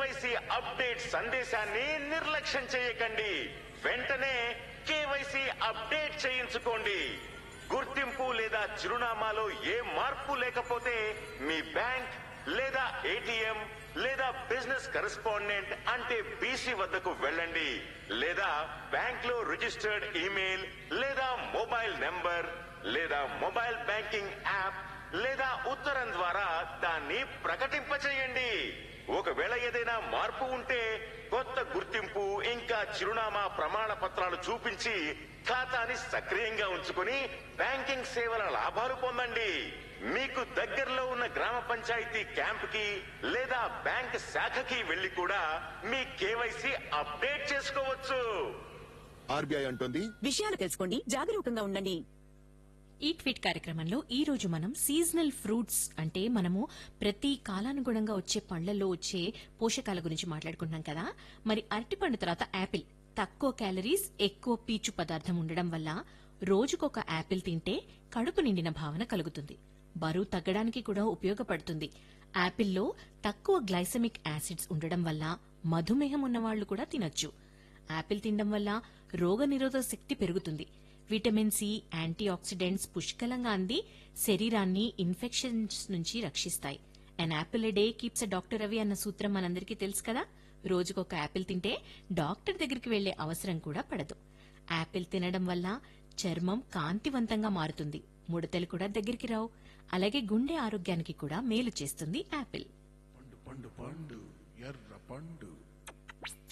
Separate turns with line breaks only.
KYC update సందేశాన్ని నిర్లక్ష్యం చేయకండి వెంటనే కేవైసీ అప్డేట్ చేయించుకోండి గుర్తింపు లేదా చిరునామాలో ఏ మార్పు లేకపోతే మీ బ్యాంక్ లేదా ఏటీఎం లేదా బిజినెస్ కరెస్పాండెంట్ అంటే బీసీ వద్దకు వెళ్ళండి లేదా బ్యాంక్ లో రిజిస్టర్డ్ ఈమెయిల్ లేదా మొబైల్ నెంబర్ లేదా మొబైల్ బ్యాంకింగ్ యాప్ లేదా ఉత్తరం ద్వారా దాన్ని ప్రకటింపచేయండి ఒకవేళ ఏదైనా మార్పు ఉంటే కొత్త గుర్తింపు ఇంకా చిరునామా ప్రమాణ పత్రాలు చూపించి ఖాతాని సక్రియంగా ఉంచుకుని బ్యాంకింగ్ సేవల లాభాలు పొందండి మీకు దగ్గరలో ఉన్న గ్రామ పంచాయతీ క్యాంప్ కి లేదా బ్యాంక్ శాఖకి వెళ్లి కూడా మీ కేవైసీ అప్డేట్ చేసుకోవచ్చు
ఆర్బీఐ అంటోంది
విషయాలు తెలుసుకోండి జాగరూకంగా ఉండండి
ఈ ట్వీట్ కార్యక్రమంలో ఈ రోజు మనం సీజనల్ ఫ్రూట్స్ అంటే మనము ప్రతి కాలానుగుణంగా వచ్చే పండ్లలో వచ్చే పోషకాల గురించి మాట్లాడుకుంటున్నాం కదా మరి అరటిపండు తర్వాత యాపిల్ తక్కువ క్యాలరీస్ ఎక్కువ పీచు పదార్థం ఉండడం వల్ల రోజుకొక యాపిల్ తింటే కడుపు నిండిన భావన కలుగుతుంది బరువు తగ్గడానికి కూడా ఉపయోగపడుతుంది యాపిల్లో తక్కువ గ్లైసమిక్ యాసిడ్స్ ఉండడం వల్ల మధుమేహం ఉన్నవాళ్లు కూడా తినొచ్చు యాపిల్ తినడం వల్ల రోగనిరోధక శక్తి పెరుగుతుంది విటమిన్ సి యాంటీ ఆక్సిడెంట్స్ పుష్కలంగా అంది శరీరాన్ని ఇన్ఫెక్షన్స్ నుంచి రక్షిస్తాయి an apple a day keeps a doctor అవి అన్న సూత్రం మనందరికీ తెలుసు కదా రోజుకొక యాపిల్ తింటే డాక్టర్ దగ్గరికి వెళ్లే అవసరం కూడా పడదు యాపిల్ తినడం వల్ల చర్మం కాంతివంతంగా మారుతుంది ముడతలు కూడా దగ్గరికి రావు అలాగే గుండె ఆరోగ్యానికి కూడా మేలు చేస్తుంది యాపిల్
పండు పండు పండు ఎర్ర పండు